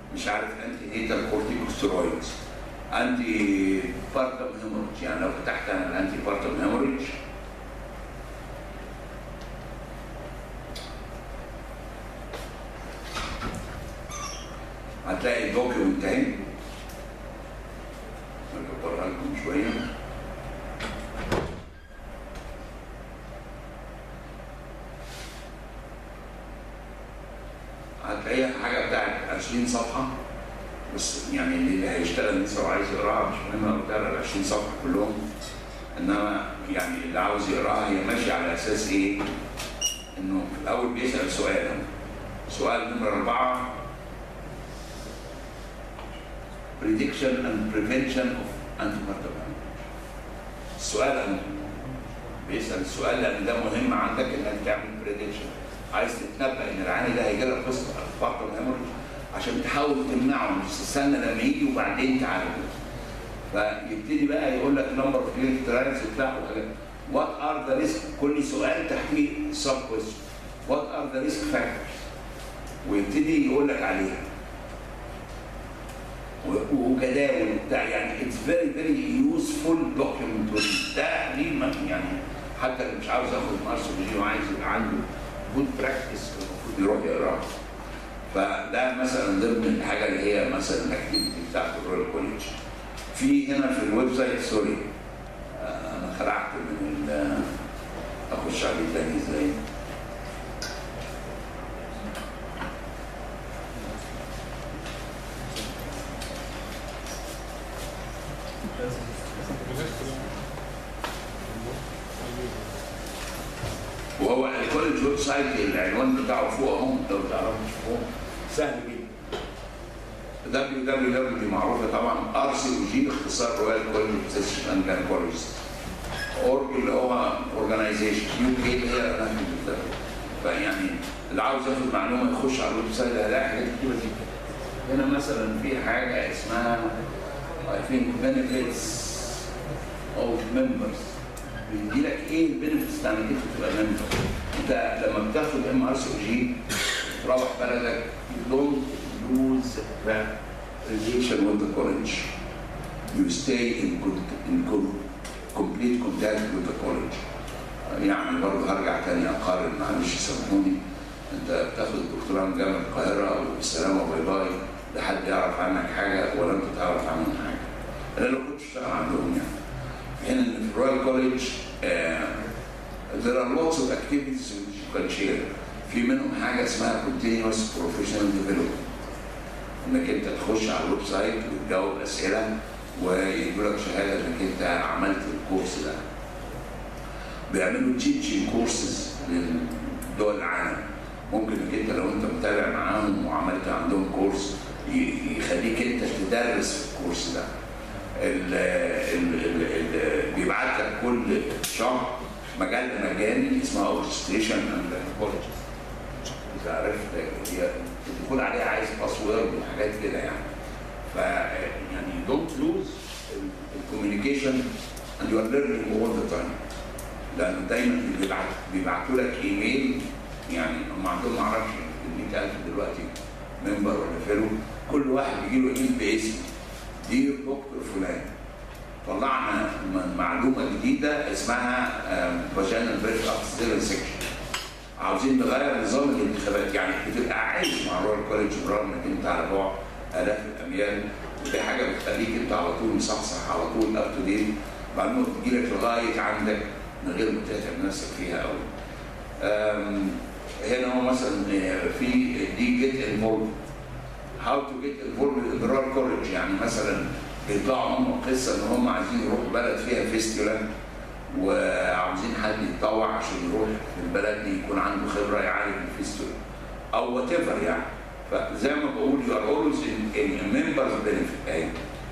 مش عارف انتي نيتال كورتيكوستيرويدز انتي بارتم هيموريدج يعني لو فتحت انا الانتي بارتم هيموريدج هتلاقي الدوكيومنت اهي اكبرها لكم شويه هتلاقيها حاجه بتاعت 20 صفحه بس يعني اللي هيشتغل لسه وعايز يقراها مش مهم اقرا ال 20 صفحه كلهم انما يعني اللي عاوز يقراها هي ماشيه على اساس ايه؟ انه في الاول بيسال سؤال سؤال نمره اربعه prediction and prevention of antepartum السؤال أنا بيسأل السؤال لأن ده مهم عندك إنك تعمل بريدكشن عايز تتنبأ إن العيان ده هيجي لك قصة بارتم هيموريج عشان تحاول تمنعه مش تستنى لما يجي وبعدين تعالجه فيبتدي بقى يقول لك نمبر اوف كلينيك ترايلز وبتاع وات ار ذا ريسك كل سؤال تحتيه سب كويستشن وات ار ذا ريسك فاكتورز ويبتدي يقول لك عليها وجداول بتاع يعني اتس فيري فيري يوسفول دوكيومنت ده ليه ما- يعني حتى اللي مش عاوز ياخد مارسولوجي وعايز يبقى عنده جود براكتس المفروض يروح يقراها فده مثلا ضمن الحاجه اللي هي مثلا الاكتيفيتي بتاعت الرويال كوليدج في هنا في الويب سايت سوري آه، انا خلعت من ال- اخش عليه تاني ازاي وهو الكوليدج ويب سايت العنوان بتاعه فوق اهو لو تعرفوا تشوفوه سهل جدا www دي معروفه طبعا ار سي او جي اختصار رويال كوليدج فيزيشن اند جاينكولوجيست اورج اللي هو اورجنايزيشن يو كي اللي هي الاماكن بتاعته فيعني اللي عاوز ياخد معلومه يخش على الويب سايت هيلاقي حاجات كتيره جدا هنا مثلا في حاجه اسمها I think benefits of members بيدي لك ايه البنفيتس بتاع انك انت تبقى ممبر انت لما بتاخد ام ار سي او جي تروح بلدك you don't lose the relation with the college you stay in good in good complete contact with the college يعني برضه هرجع تاني اقارن معلش سامحوني انت بتاخد الدكتوراه من جامعه القاهره والسلامه باي باي لا حد يعرف عنك حاجه ولا انت تعرف عنهم حاجه انا لو كنت اشتغل عندهم يعني هنا في الرويال كوليدج there are lots of activities which you can share في منهم حاجه اسمها continuous professional development انك انت تخش على الويب سايت وتجاوب اسئله ويدوا لك شهاده انك انت عملت الكورس ده بيعملوا تيتشنج كورسز لدول العالم ممكن انك انت لو انت متابع معاهم وعملت عندهم كورس ي- يخليك انت تدرس في الكورس ده ال ال ال ال بيبعت لك كل شهر مجله مجاني اسمها اوركستريشن اند كولج اذا عرفت هي الدخول عليها عايز باسورد وحاجات كده يعني ف يعني دونت لوز الكوميونيكيشن اند يو ار ليرنينج اول ذا تايم لان دايما بيبعت بيبعتوا لك ايميل يعني هم عندهم ما اعرفش ال 100000 دلوقتي ممبر ولا فيلو كل واحد بيجي له ايميل باسمه دير دكتور فلان طلعنا م- معلومه جديده اسمها فاجينال بريك اب سيكشن عاوزين نغير نظام الانتخابات يعني بتبقى عايش مع رويال كوليدج برغم انك انت على بعد الاف الاميال ودي حاجه بتخليك انت على طول مصحصح على طول اب تو ديت معلومه بتجيلك لغايه عندك من غير ما تتعب نفسك فيها قوي. أم، هنا هو مثلا آه، في دي جيت انفولد هاو تو جيت انفولد اضرار كوليدج يعني مثلا بيطلعوا هم قصه ان هم عايزين يروحوا بلد فيها فيستيولا وعاوزين حد يتطوع عشان يروح في البلد دي يكون عنده خبره يعالج الفيستيولا او وات ايفر يعني فزي ما بقول يو ار اولويز ان ممبرز بنفيت اهي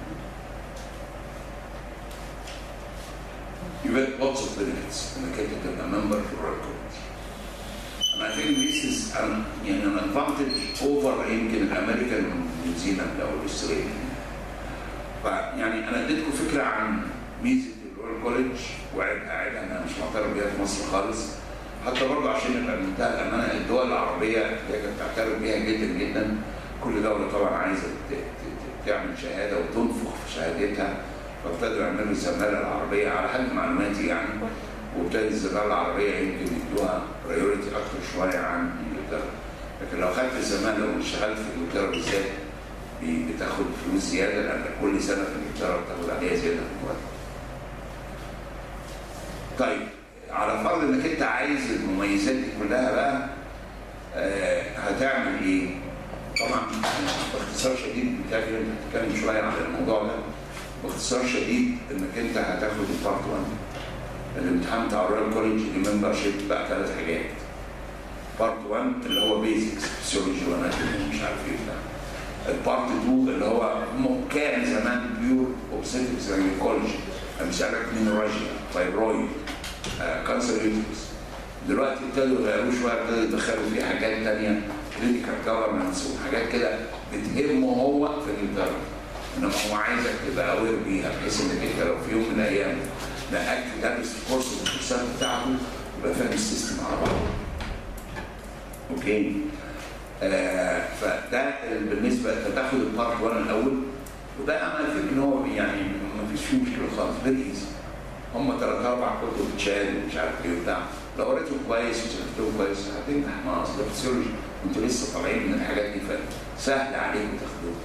You get lots of benefits انك انت تبقى member في الرويال كوليدج. And I think this is an, يعني an advantage over يمكن الامريكان ونيوزيلاند او الاستراليا. فيعني انا اديتكم فكره عن ميزه الرويال كوليدج وعيبها عيبها انها مش معترف بيها في مصر خالص. حتى برضه عشان نبقى بمنتهى الامانه الدول العربيه اللي هي كانت بتعترف بيها جدا جدا كل دوله طبعا عايزه ت- ت- ت- تعمل شهاده وتنفخ في شهادتها فابتدوا يعملوا الزماله العربيه على حد معلوماتي يعني وابتدت الزماله العربيه يمكن يدوها برايورتي اكتر شويه عن انجلترا لكن لو خدت الزماله واشتغلت في انجلترا بالذات بي- بتاخد فلوس زياده لان كل سنه في انجلترا بتاخد عليها زياده في المرتب. طيب على فرض انك انت عايز المميزات دي كلها بقى آه هتعمل ايه؟ طبعا باختصار شديد بتاعي انت هتتكلم شويه عن الموضوع ده باختصار شديد انك انت هتاخد البارت 1 الامتحان بتاع الرويال كوليدج الممبر شيب بقى ثلاث حاجات بارت 1 اللي هو بيزكس فيسيولوجي واناتومي مش عارف ايه بتاع البارت 2 اللي هو م- كان زمان بيور اوبستيكس جاينيكولوجي امثالك مينوراجيا فايبرويد كانسر يوترس دلوقتي ابتدوا يغيروا شويه ابتدوا يدخلوا فيه حاجات ثانيه كلينيكال جفرنس وحاجات كده بتهمه هو في الانترنت انما هو عايزك تبقى اوير بيها بحيث انك انت لو في يوم من الايام نقلت تدرس الكورس والكورسات بتاعته يبقى فاهم السيستم على بعضه. اوكي؟ آه فده بالنسبه انت تاخد البارت 1 الاول وده انا فكر ان هو يعني ما فيش فيه مشكله خالص فيري ايزي هم ثلاث اربع كتب تشاد ومش عارف ايه وبتاع لو قريتهم كويس وذاكرتهم كويس هتنجح مع اصل الفسيولوجي انتوا لسه طالعين من الحاجات دي فسهل عليكم تاخدوها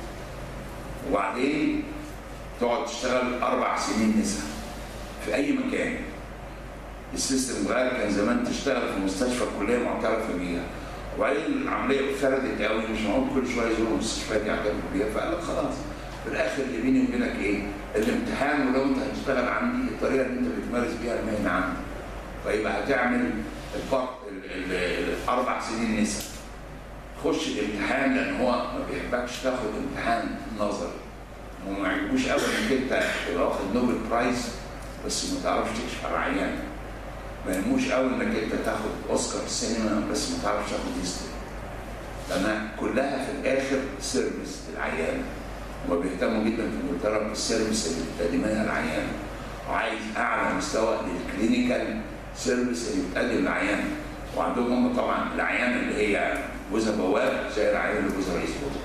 وبعدين تقعد تشتغل اربع سنين نسا في اي مكان السيستم اتغير كان زمان تشتغل في مستشفى كليه معترف بيها وبعدين العمليه فردت قوي مش معقول كل شويه يزوروا المستشفيات يعترفوا بيها فقال لك خلاص في الاخر اللي بيني وبينك ايه؟ الامتحان ولو انت هتشتغل عندي الطريقه اللي انت بتمارس بيها المهنه عندي فيبقى هتعمل الفرق ال- ال- الاربع سنين نسا خش الامتحان لان هو ما بيحبكش تاخد امتحان نظري وما يعجبوش قوي انك انت تبقى واخد نوبل برايز بس ما تعرفش تكشف على عيان ما يهموش قوي انك انت تاخد اوسكار سينما بس ما تعرفش تاخد هيستوري لانها كلها في الاخر سيرفيس للعيان هما بيهتموا جدا في انجلترا بالسيرفيس اللي بتقدمها للعيان وعايز اعلى مستوى للكلينيكال سيرفيس اللي بتقدم للعيان وعندهم هم طبعا العيان اللي هي جوزها بواب زي العيان اللي جوزها رئيس وزراء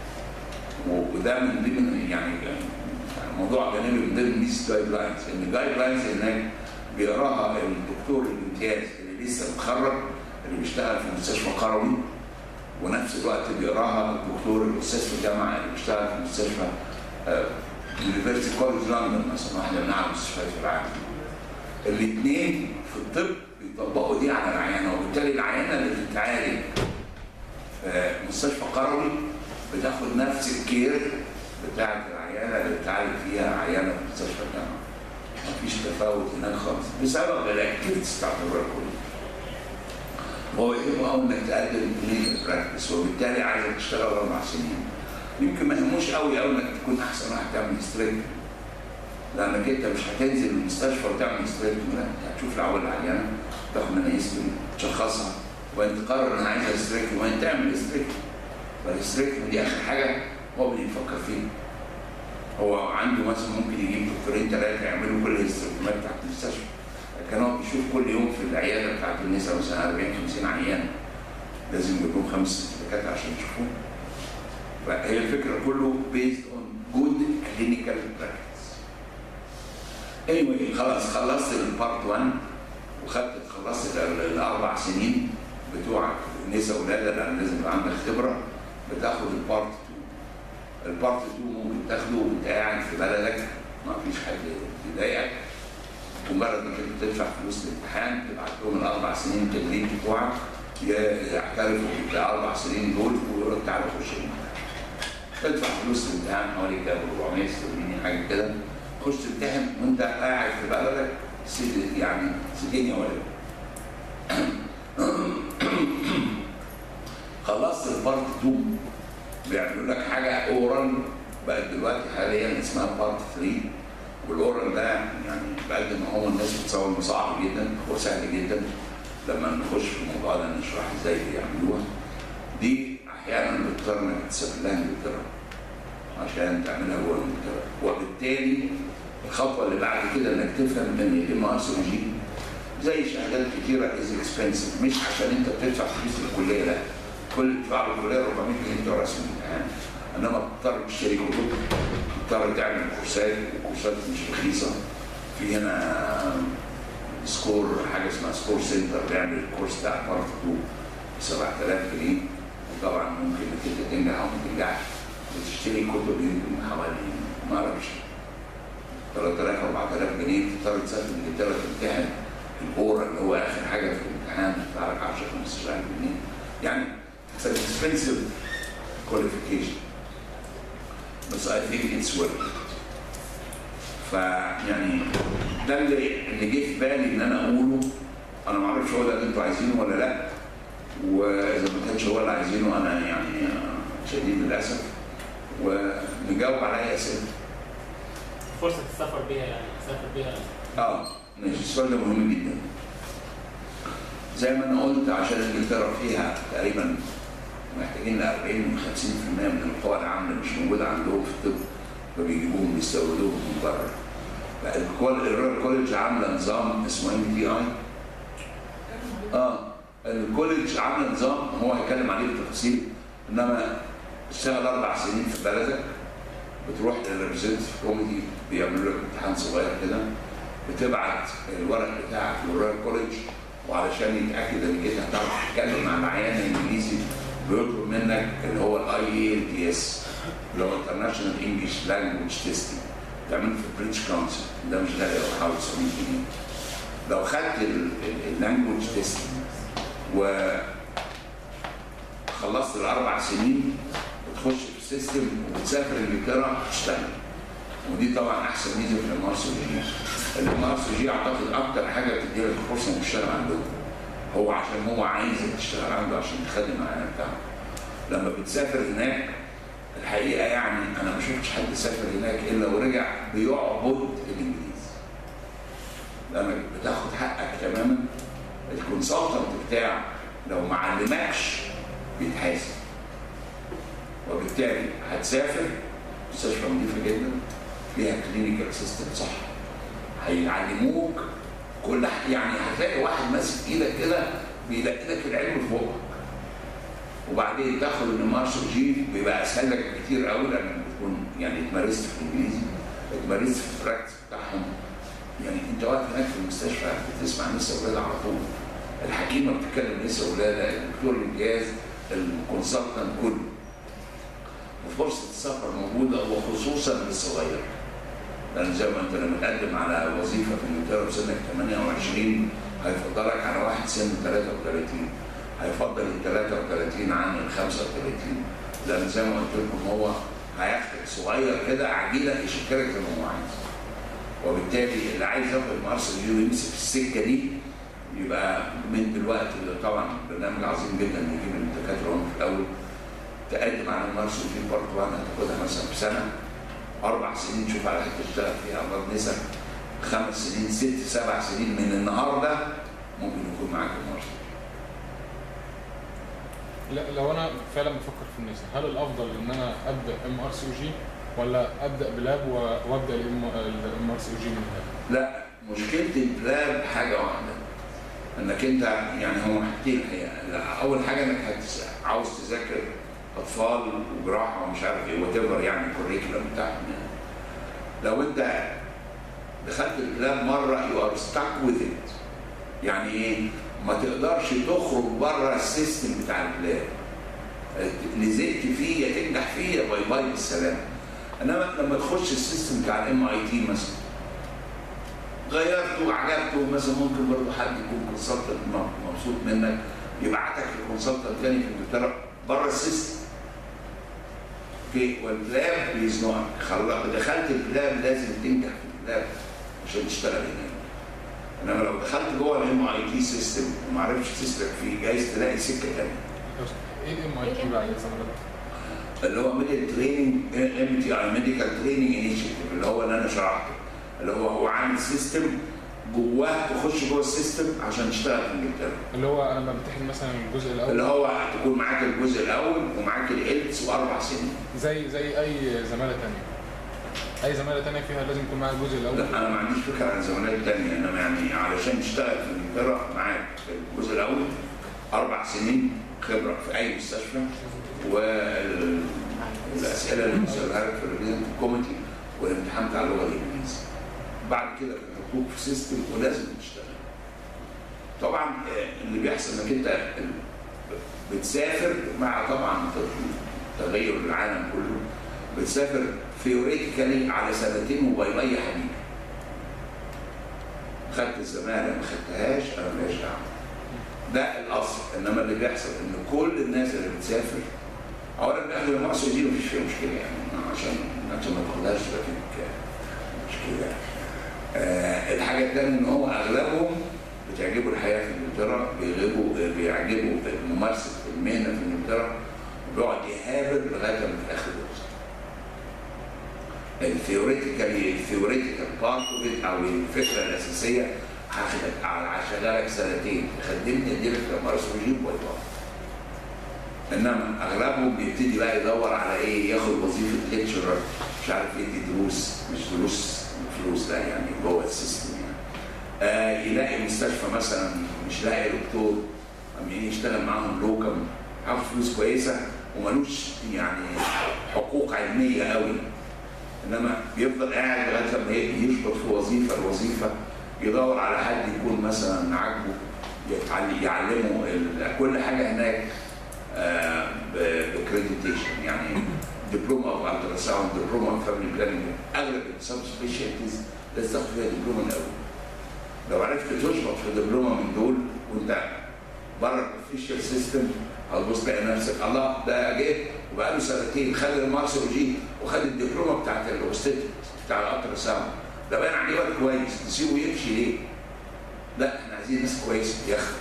و- وده من ضمن يعني موضوع جانبي من ضمن ميس جايد لاينز ان الجايد لاينز هناك بيقراها الدكتور الامتياز اللي لسه متخرج اللي بيشتغل في مستشفى قروي ونفس الوقت بيقراها الدكتور الاستاذ في الجامعه اللي بيشتغل في مستشفى يونيفرسيتي كولج لندن مثلا واحده من اعلى المستشفيات في العالم. الاثنين في الطب بيطبقوا دي على العيانه وبالتالي العيانه اللي بتتعالج في مستشفى قروي بتاخد نفس الكير بتاعت العيانه اللي بتعالج فيها عيانه في مستشفى الجامعه. مفيش تفاوت هناك خالص بسبب الاكتيفيتيز بتاعت الكل. هو يهم قوي انك تقدم كلينيكال براكتس وبالتالي عايزك تشتغل اربع سنين. يمكن ما يهموش قوي قوي انك تكون احسن واحد تعمل هيستريك لانك انت مش هتنزل المستشفى وتعمل هيستريك لا هتشوف الاول العيانه تاخد منها هيستوري تشخصها وبعدين تقرر انا عايز هيستريك وبعدين تعمل هيستريك فالهيستريك دي اخر حاجه هو بيفكر فيها. هو عنده مثلا ممكن يجيب دكتورين ثلاثه يعملوا كل الهيستريكمات بتاعت المستشفى. لكن هو بيشوف كل يوم في العياده بتاعت النساء مثلا 40 50 عيان لازم يكون خمس ست دكاتره عشان يشوفوه. فهي الفكره كله based on good clinical practice. anyway خلاص خلصت البارت 1 وخدت خلصت ال- الاربع سنين بتوعك نساء ولاده لان لازم يبقى عندك خبره بتاخد البارت 2 البارت 2 ممكن تاخده وانت قاعد في بلدك ما فيش حد يضايقك مجرد انك انت تدفع فلوس الامتحان تبعت لهم الاربع سنين التدريب بتوعك ي- يعترفوا بالاربع سنين دول ويقولوا لك تعالى خش الامتحان. تدفع فلوس الامتحان حوالي كام 400 600 حاجه كده تخش تمتحن وانت قاعد في بلدك سيد يعني سنين يا ولد. خلصت البارت 2 بيعملوا لك حاجه اورال بقت دلوقتي حاليا اسمها بارت 3 والاورال ده يعني بقد ما هو الناس بتصور انه صعب جدا هو سهل جدا لما نخش في الموضوع ده نشرح ازاي بيعملوها دي احيانا بتضطر انك تسافر لها انجلترا عشان تعملها جوه انجلترا وبالتالي الخطوه اللي بعد كده انك تفهم ان الام ار سي جي زي شهادات كتيره از اكسبنسيف مش عشان انت بتدفع فلوس الكليه لا كل اللي بتدفع له الكليه 400 جنيه بتوع رسم الامتحان انما بتضطر تشتري كتب بتضطر تعمل كورسات وكورسات مش رخيصه في هنا سكور حاجه اسمها سكور سنتر بيعمل الكورس بتاع بارت 2 ب 7000 جنيه وطبعا ممكن انك انت تنجح او ما تنجحش بتشتري كتب يمكن حوالي ما اعرفش 3000 4000 جنيه تضطر تسافر انجلترا تمتحن الاورا اللي هو اخر حاجه في الامتحان تدفع لك 10 15000 جنيه يعني it's an expensive qualification بس I think it's worth it فيعني ده اللي اللي جه في بالي ان انا اقوله انا ما اعرفش هو ده اللي انتوا عايزينه ولا لا واذا ما كانش هو اللي عايزينه انا يعني شديد للاسف ونجاوب على اي اسئله فرصه السفر بيها يعني تسافر بيها اه ماشي السؤال ده مهم جدا زي ما انا قلت عشان انجلترا فيها تقريبا محتاجين ل 40 من 50% من القوى العامله مش موجوده عندهم في الطب فبيجيبوهم بيستوردوهم من بره الرويال كوليدج عامله نظام اسمه ام دي اي اه الكوليدج عامله نظام هو هيتكلم عليه بالتفاصيل انما اشتغل اربع سنين في بلدك بتروح للريبريزنتيف كوميتي بيعملوا لك امتحان صغير كده بتبعت الورق بتاعك للرويال كوليدج وعلشان يتاكد انك انت هتعرف تتكلم مع العيان الانجليزي بيطلب منك اللي هو الاي اي ال تي اس اللي هو انترناشونال انجلش لانجوج تيستنج تعمله في البريتش كونسل ده مش غالي قوي حوالي 900 جنيه لو خدت اللانجوج تيستنج و خلصت الاربع سنين بتخش في السيستم وبتسافر انجلترا تشتغل ودي طبعا احسن ميزه في الام ار سي جي الام ار سي جي اعتقد اكتر حاجه بتدي لك فرصه انك تشتغل عندهم هو عشان هو عايزك تشتغل عنده عشان تخدم العيان بتاعه لما بتسافر هناك الحقيقه يعني انا ما شفتش حد سافر هناك الا ورجع بيعبد الانجليزي لانك بتاخد حقك تماما الكونسلتنت بتاع لو ما علمكش بيتحاسب وبالتالي هتسافر مستشفى نظيفه جدا فيها كلينيكال سيستم صح هيعلموك كل ح- يعني هتلاقي واحد ماسك ايدك كده بيلقي لك العلم فوقك وبعدين تاخد النمارس جي بيبقى اسهل لك كتير قوي لانك بتكون يعني اتمارست في الانجليزي اتمارست في البراكتس بتاعهم يعني انت واقف هناك في المستشفى بتسمع نسا ولاده على طول الحكيمه بتتكلم نسا ولاده الدكتور الانجاز الكونسلتنت كله وفرصه السفر موجوده وخصوصا للصغير لان زي ما انت لما تقدم على وظيفه في انجلترا بسنك 28 هيفضلك على واحد سن 33 هيفضل ال 33 عن ال 35 لان زي ما قلت لكم هو هياخدك صغير كده عجينه يشكلك زي ما هو عايز وبالتالي اللي عايز ياخد مارس جي ويمسك السكه دي يبقى من دلوقتي طبعا برنامج عظيم جدا يجيب الدكاتره هم في الاول تقدم على المارس جي بارت 1 هتاخدها مثلا في سنه اربع سنين شوف على حته تشتغل فيها امراض نسا خمس سنين ست سبع سنين من النهارده ممكن يكون معاك المارس لا لو انا فعلا بفكر في النساء هل الافضل ان انا ابدا ام ار سي جي ولا ابدا بلاب و- وابدا الام ار سي جي من هناك؟ لا مشكله البلاب حاجه واحده انك انت يعني هو حاجتين الحقيقه لا، اول حاجه انك هتس- عاوز تذاكر اطفال وجراحه ومش عارف ايه وات يعني الكوريكولم بتاعهم يعني. لو انت دخلت البلاب مره يو ار ستاك وذ ات يعني ايه؟ ما تقدرش تخرج بره السيستم بتاع البلاب لزقت فيه يا تنجح فيه يا باي باي بالسلامه انما لما تخش السيستم بتاع الام اي تي مثلا غيرته وعجبته مثلا ممكن برضه حد يكون كونسلتنت مبسوط منك يبعتك لكونسلتنت تاني في انجلترا بره السيستم اوكي والبلاب بيزنقك خلاص دخلت البلاب لازم تنجح في البلاب عشان تشتغل هناك انما لو دخلت جوه الام اي تي سيستم وما عرفتش تسلك فيه جايز تلاقي سكه تانيه ايه الام اي تي بقى يا زلمه ده؟ اللي هو ميديكال تريننج ام تي اي ميديكال تريننج انيشيتيف اللي هو اللي انا شرحته اللي هو هو عامل سيستم جواه تخش جوه السيستم عشان تشتغل في انجلترا اللي هو انا بمتحن مثلا الجزء اللي الاول هو تكون معاك الجزء الاول ومعاك الالتس واربع سنين زي زي اي زماله تانية اي زماله تانية فيها لازم يكون معايا الجزء الاول لا انا ما عنديش فكره عن زمانات تانية انما يعني علشان تشتغل في انجلترا معاك الجزء الاول اربع سنين خبره في اي مستشفى والاسئله اللي بنسالها لك في الريزنت كوميتي والامتحان بتاع اللغه الانجليزيه بعد كده بتحطوك في سيستم ولازم تشتغل طبعا آه، اللي بيحصل انك انت بتسافر مع طبعا تغير العالم كله بتسافر ثيوريتيكالي على سنتين وباي باي يا حبيبي خدت الزمالة ما خدتهاش انا ماليش دعوه ده الاصل انما اللي بيحصل ان كل الناس اللي بتسافر اولا بياخدوا المقصود دي مفيش فيها مشكله يعني عشان عشان ما تاخدهاش تبقى فيك مشكله آه الحاجه الثانيه ان هو اغلبهم بتعجبه الحياه في انجلترا بيغيبوا بيعجبوا ممارسه المهنه في انجلترا وبيقعد يهابر لغايه ما في الاخر يوصل. الثيوريتيكال الثيوريتيكال بارت اوف او الفكره الاساسيه هاخدك هشغلك سنتين خدمني اديلك ممارسه وجيب ويطلع. انما اغلبهم بيبتدي بقى يدور على ايه ياخد وظيفه ليكتشرر مش عارف يدي دروس مش دروس فلوس لا يعني جوه السيستم يعني آه يلاقي مستشفى مثلا مش لاقي دكتور عمالين يشتغل معاهم لوكم ياخد فلوس كويسه وملوش يعني حقوق علميه قوي انما بيفضل قاعد لغايه لما يشبط في وظيفه الوظيفه يدور على حد يكون مثلا عاجبه يتعل- يعلمه ال- كل حاجه هناك بكريديتيشن يعني دبلومه اوف الترا ساوند دبلومه اوف فاميلي بلاننج اغلب السب سبيشاليتيز لازم تاخد فيها دبلومه الاول لو عرفت تشبط في دبلومه من دول وانت بره الاوفيشال سيستم هتبص تلاقي نفسك الله ده جه وبقى له سنتين خد المارس وجي وخد الدبلومه بتاعت الاوستيت بتاع الالترا ساوند ده باين عليه واد كويس نسيبه يمشي ليه؟ لا احنا عايزين ناس كويسه ياخد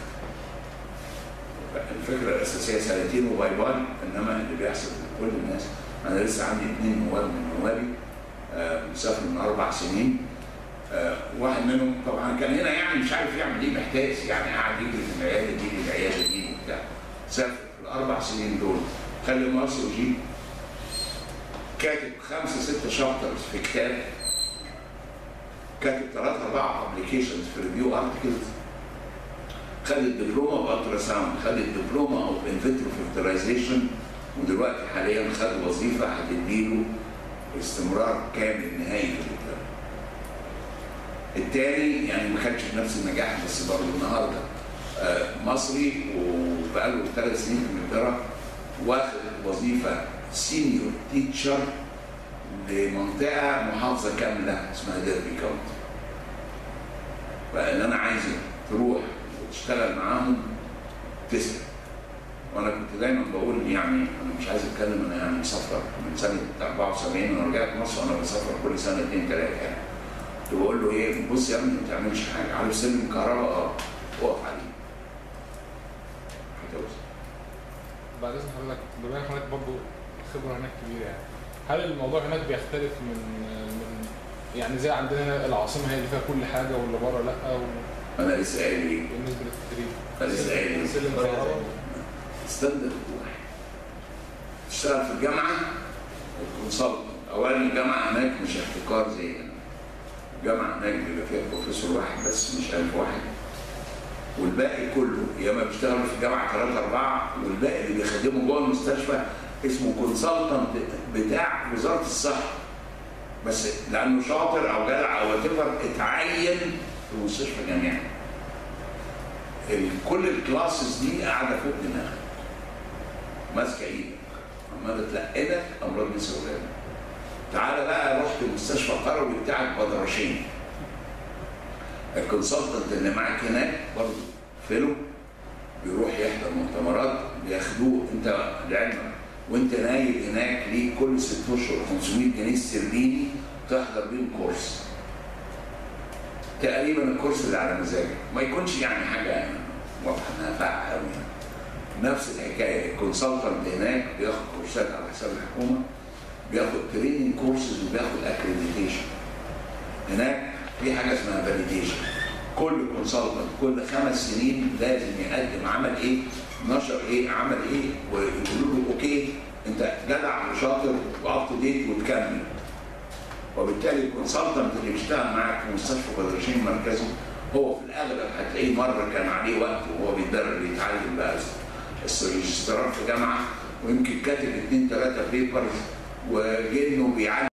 الفكره الاساسيه سنتين وباي باي انما اللي بيحصل لكل الناس انا لسه عندي اثنين نواب من نوابي آه، مسافر من اربع سنين آه، واحد منهم طبعا كان هنا يعني مش عارف يعمل ايه محتاس يعني قاعد يجري من العياده دي للعياده دي وبتاع سافر في الاربع سنين دول خلي مصر وجي كاتب خمسه سته شابترز في كتاب كاتب ثلاثه اربعه ابلكيشنز في ريفيو ارتكلز خد الدبلومه بالترا ساوند خد الدبلومه اوف انفيترو فيرتلايزيشن ودلوقتي حاليا خد وظيفه هتديله استمرار كامل نهائي في الدبلومه. التاني يعني ما خدش بنفس النجاح بس برضه النهارده آه، مصري وبقاله ثلاث سنين في انجلترا واخد وظيفه سينيور تيتشر لمنطقه محافظه كامله اسمها ديربي كاونتي. فاللي انا عايزك تروح وتشتغل معاهم تسلم. وانا كنت دايما بقول يعني انا مش عايز اتكلم انا يعني مسافر من سنه 74 وانا رجعت مصر وانا بسافر كل سنه اثنين ثلاثه يعني. كنت بقول له ايه بص يا ابني ما تعملش حاجه عارف سلم كهرباء اه اقف عليه. هتوصل. بعد اذن حضرتك بما ان حضرتك برضه خبره هناك كبيره يعني هل الموضوع هناك بيختلف من من يعني زي عندنا هنا العاصمه هي اللي فيها كل حاجه واللي بره لا انا لسه قايل ايه؟ بالنسبه للتدريب انا لسه قايل ايه؟ سلم كهرباء ستاندرد واحد تشتغل في الجامعه وتكونسلت اولا الجامعه هناك مش احتكار زي هنا الجامعه هناك بيبقى فيها بروفيسور واحد بس مش ألف واحد والباقي كله يا اما بيشتغلوا في الجامعه ثلاثه اربعه والباقي اللي بيخدموا جوه المستشفى اسمه كونسلتنت بتاع وزاره الصحه بس لانه شاطر او جدع او وات اتعين في المستشفى جامعي ال- كل الكلاسز دي قاعده فوق دماغك ماسكه ايدك عماله تلقنك امراض نسا ولاده تعالى بقى رحت المستشفى القروي بتاعك بدرشين الكونسلتنت اللي معاك هناك برضه فيلو بيروح يحضر مؤتمرات بياخدوه انت لعلمك وانت نايم هناك ليك كل ست اشهر 500 جنيه استرليني تحضر بيهم كورس تقريبا الكورس اللي على مزاجك ما يكونش يعني حاجه واضحه انها فاقعه قوي يعني. نفس الحكايه الكونسلتنت هناك بياخد كورسات على حساب الحكومه بياخد تريننج كورسز وبياخد اكريديتيشن هناك في حاجه اسمها فاليديشن كل كونسلتنت كل خمس سنين لازم يقدم عمل ايه نشر ايه عمل ايه ويقولوا له اوكي انت جدع وشاطر واب تو ديت وتكمل وبالتالي الكونسلتنت اللي بيشتغل معاك في مستشفى بدرشين المركزي هو في الاغلب هتلاقيه مره كان عليه وقت وهو بيتدرب يتعلم بقى الريجسترار في جامعه ويمكن كاتب اثنين ثلاثه بيبرز وجنه بيعلم